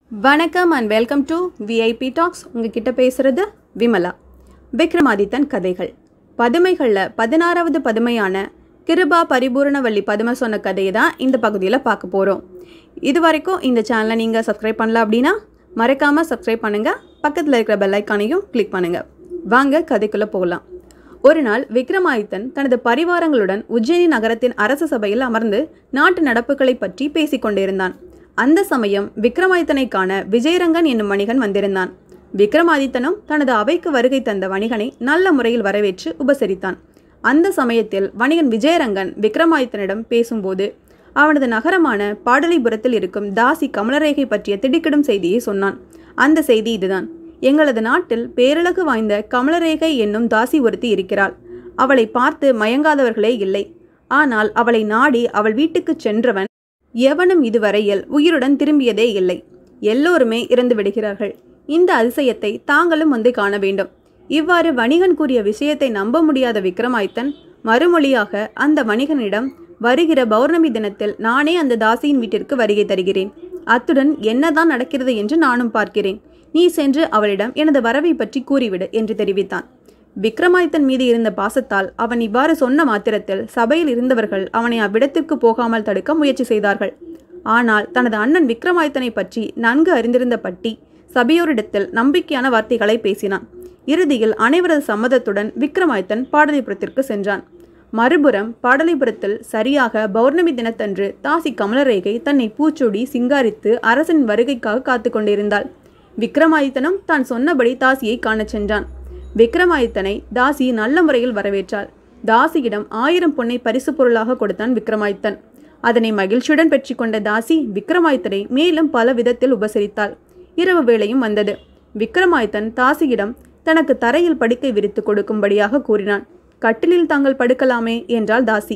வணக்கம் and welcome to VIP talks உங்ககிட்ட பேசுறது விமலா விக்ரமாதித்தன் கதைகள் பதுமைகளில் பதினாறாவது பதுமையான கிருபா பரிபூரணவல்லி பதுமை சொன்ன கதையை தான் இந்த பகுதியில் பார்க்க போகிறோம் இது வரைக்கும் இந்த சேனலை நீங்கள் சப்ஸ்கிரைப் பண்ணல அப்படின்னா மறக்காமல் சப்ஸ்கிரைப் பண்ணுங்கள் பக்கத்தில் இருக்கிற பெல் ஐக்கானையும் கிளிக் பண்ணுங்கள் வாங்க கதைக்குள்ளே போகலாம் ஒரு நாள் விக்ரமாதித்தன் தனது பரிவாரங்களுடன் உஜ்ஜயினி நகரத்தின் அரச சபையில் அமர்ந்து நாட்டு நடப்புகளை பற்றி பேசிக் கொண்டிருந்தான் அந்த சமயம் விக்ரமாதித்தனை காண விஜயரங்கன் என்னும் வணிகன் வந்திருந்தான் விக்ரமாதித்தனும் தனது அவைக்கு வருகை தந்த வணிகனை நல்ல முறையில் வரவேற்று உபசரித்தான் அந்த சமயத்தில் வணிகன் விஜயரங்கன் விக்ரமாதித்தனிடம் பேசும்போது அவனது நகரமான பாடலிபுரத்தில் இருக்கும் தாசி கமலரேகை பற்றிய திடுக்கிடும் செய்தியை சொன்னான் அந்த செய்தி இதுதான் எங்களது நாட்டில் பேரழகு வாய்ந்த கமலரேகை என்னும் தாசி ஒருத்தி இருக்கிறாள் அவளை பார்த்து மயங்காதவர்களே இல்லை ஆனால் அவளை நாடி அவள் வீட்டுக்குச் சென்றவன் எவனும் இதுவரையில் உயிருடன் திரும்பியதே இல்லை எல்லோருமே இறந்து விடுகிறார்கள் இந்த அதிசயத்தை தாங்களும் வந்து காண வேண்டும் இவ்வாறு வணிகன் கூறிய விஷயத்தை நம்ப முடியாத விக்ரமாதித்தன் மறுமொழியாக அந்த வணிகனிடம் வருகிற பௌர்ணமி தினத்தில் நானே அந்த தாசியின் வீட்டிற்கு வருகை தருகிறேன் அத்துடன் என்னதான் நடக்கிறது என்று நானும் பார்க்கிறேன் நீ சென்று அவளிடம் எனது வரவை பற்றி கூறிவிடு என்று தெரிவித்தான் விக்ரமாதித்தன் மீது இருந்த பாசத்தால் அவன் இவ்வாறு சொன்ன மாத்திரத்தில் சபையில் இருந்தவர்கள் அவனை அவ்விடத்திற்கு போகாமல் தடுக்க முயற்சி செய்தார்கள் ஆனால் தனது அண்ணன் விக்ரமாதித்தனை பற்றி நன்கு அறிந்திருந்த பட்டி சபையோரிடத்தில் நம்பிக்கையான வார்த்தைகளை பேசினான் இறுதியில் அனைவரது சம்மதத்துடன் விக்ரமாதித்தன் பாடலிபுரத்திற்கு சென்றான் மறுபுறம் பாடலிபுரத்தில் சரியாக பௌர்ணமி தினத்தன்று தாசி கமலரேகை தன்னை பூச்சூடி சிங்காரித்து அரசன் வருகைக்காக காத்து கொண்டிருந்தாள் விக்ரமாதித்தனும் தான் சொன்னபடி தாசியை காணச் சென்றான் விக்ரமாதித்தனை தாசி நல்ல முறையில் வரவேற்றாள் தாசியிடம் ஆயிரம் பொன்னை பரிசு பொருளாக கொடுத்தான் விக்ரமாதித்தன் அதனை மகிழ்ச்சியுடன் பெற்றுக்கொண்ட தாசி விக்ரமாதித்தனை மேலும் பல விதத்தில் உபசரித்தாள் இரவு வேளையும் வந்தது விக்ரமாதித்தன் தாசியிடம் தனக்கு தரையில் படுக்கை விரித்து கொடுக்கும்படியாக கூறினான் கட்டிலில் தாங்கள் படுக்கலாமே என்றாள் தாசி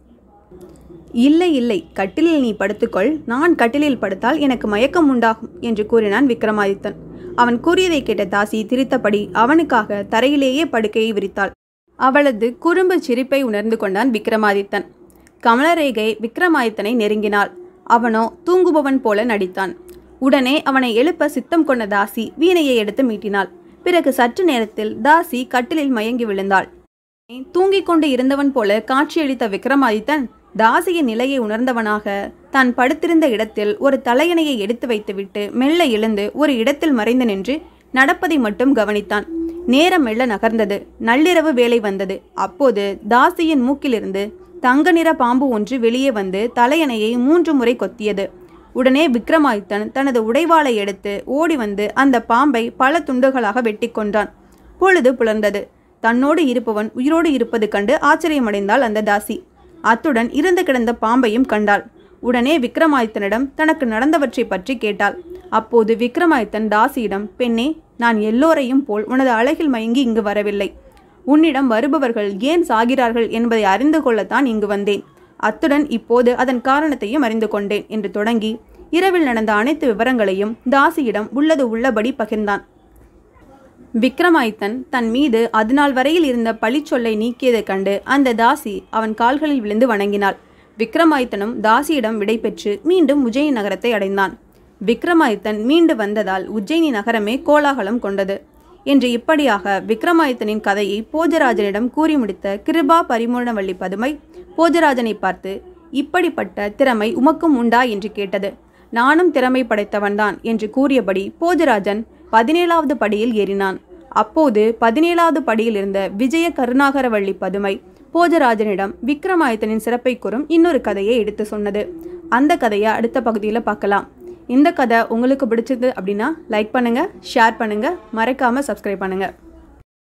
இல்லை இல்லை கட்டிலில் நீ படுத்துக்கொள் நான் கட்டிலில் படுத்தால் எனக்கு மயக்கம் உண்டாகும் என்று கூறினான் விக்ரமாதித்தன் அவன் கூறியதை கேட்ட தாசி திரித்தபடி அவனுக்காக தரையிலேயே படுக்கையை விரித்தாள் அவளது குறும்பு சிரிப்பை உணர்ந்து கொண்டான் விக்ரமாதித்தன் கமலரேகை விக்ரமாதித்தனை நெருங்கினாள் அவனோ தூங்குபவன் போல நடித்தான் உடனே அவனை எழுப்ப சித்தம் கொண்ட தாசி வீணையை எடுத்து மீட்டினாள் பிறகு சற்று நேரத்தில் தாசி கட்டிலில் மயங்கி விழுந்தாள் தூங்கிக் கொண்டு இருந்தவன் போல காட்சியளித்த விக்ரமாதித்தன் தாசியின் நிலையை உணர்ந்தவனாக தான் படுத்திருந்த இடத்தில் ஒரு தலையணையை எடுத்து வைத்துவிட்டு மெல்ல எழுந்து ஒரு இடத்தில் மறைந்து நின்று நடப்பதை மட்டும் கவனித்தான் நேரம் மெல்ல நகர்ந்தது நள்ளிரவு வேலை வந்தது அப்போது தாசியின் மூக்கிலிருந்து தங்க நிற பாம்பு ஒன்று வெளியே வந்து தலையணையை மூன்று முறை கொத்தியது உடனே விக்ரமாதித்தன் தனது உடைவாளை எடுத்து ஓடி வந்து அந்த பாம்பை பல துண்டுகளாக வெட்டி கொன்றான் பொழுது புலர்ந்தது தன்னோடு இருப்பவன் உயிரோடு இருப்பது கண்டு ஆச்சரியமடைந்தாள் அந்த தாசி அத்துடன் இறந்து கிடந்த பாம்பையும் கண்டாள் உடனே விக்ரமாதித்தனிடம் தனக்கு நடந்தவற்றை பற்றி கேட்டாள் அப்போது விக்ரமாதித்தன் தாசியிடம் பெண்ணே நான் எல்லோரையும் போல் உனது அழகில் மயங்கி இங்கு வரவில்லை உன்னிடம் வருபவர்கள் ஏன் சாகிறார்கள் என்பதை அறிந்து கொள்ளத்தான் இங்கு வந்தேன் அத்துடன் இப்போது அதன் காரணத்தையும் அறிந்து கொண்டேன் என்று தொடங்கி இரவில் நடந்த அனைத்து விவரங்களையும் தாசியிடம் உள்ளது உள்ளபடி பகிர்ந்தான் விக்ரமாதித்தன் தன் மீது அதுநாள் வரையில் இருந்த பழிச்சொல்லை நீக்கியதைக் கண்டு அந்த தாசி அவன் கால்களில் விழுந்து வணங்கினாள் விக்ரமாதித்தனும் தாசியிடம் விடைபெற்று மீண்டும் உஜ்ஜயினி நகரத்தை அடைந்தான் விக்ரமாதித்தன் மீண்டு வந்ததால் உஜ்ஜயினி நகரமே கோலாகலம் கொண்டது என்று இப்படியாக விக்ரமாதித்தனின் கதையை போஜராஜனிடம் கூறி முடித்த கிருபா பரிமூரணவள்ளி பதுமை போஜராஜனை பார்த்து இப்படிப்பட்ட திறமை உமக்கும் உண்டா என்று கேட்டது நானும் திறமை படைத்தவன்தான் என்று கூறியபடி போஜராஜன் பதினேழாவது படியில் ஏறினான் அப்போது பதினேழாவது படியில் இருந்த விஜய கருணாகரவள்ளி பதுமை போஜராஜனிடம் விக்ரமாதித்தனின் சிறப்பை கூறும் இன்னொரு கதையை எடுத்து சொன்னது அந்த கதையை அடுத்த பகுதியில் பார்க்கலாம் இந்த கதை உங்களுக்கு பிடிச்சது அப்படின்னா லைக் பண்ணுங்கள் ஷேர் பண்ணுங்கள் மறக்காமல் சப்ஸ்கிரைப் பண்ணுங்கள்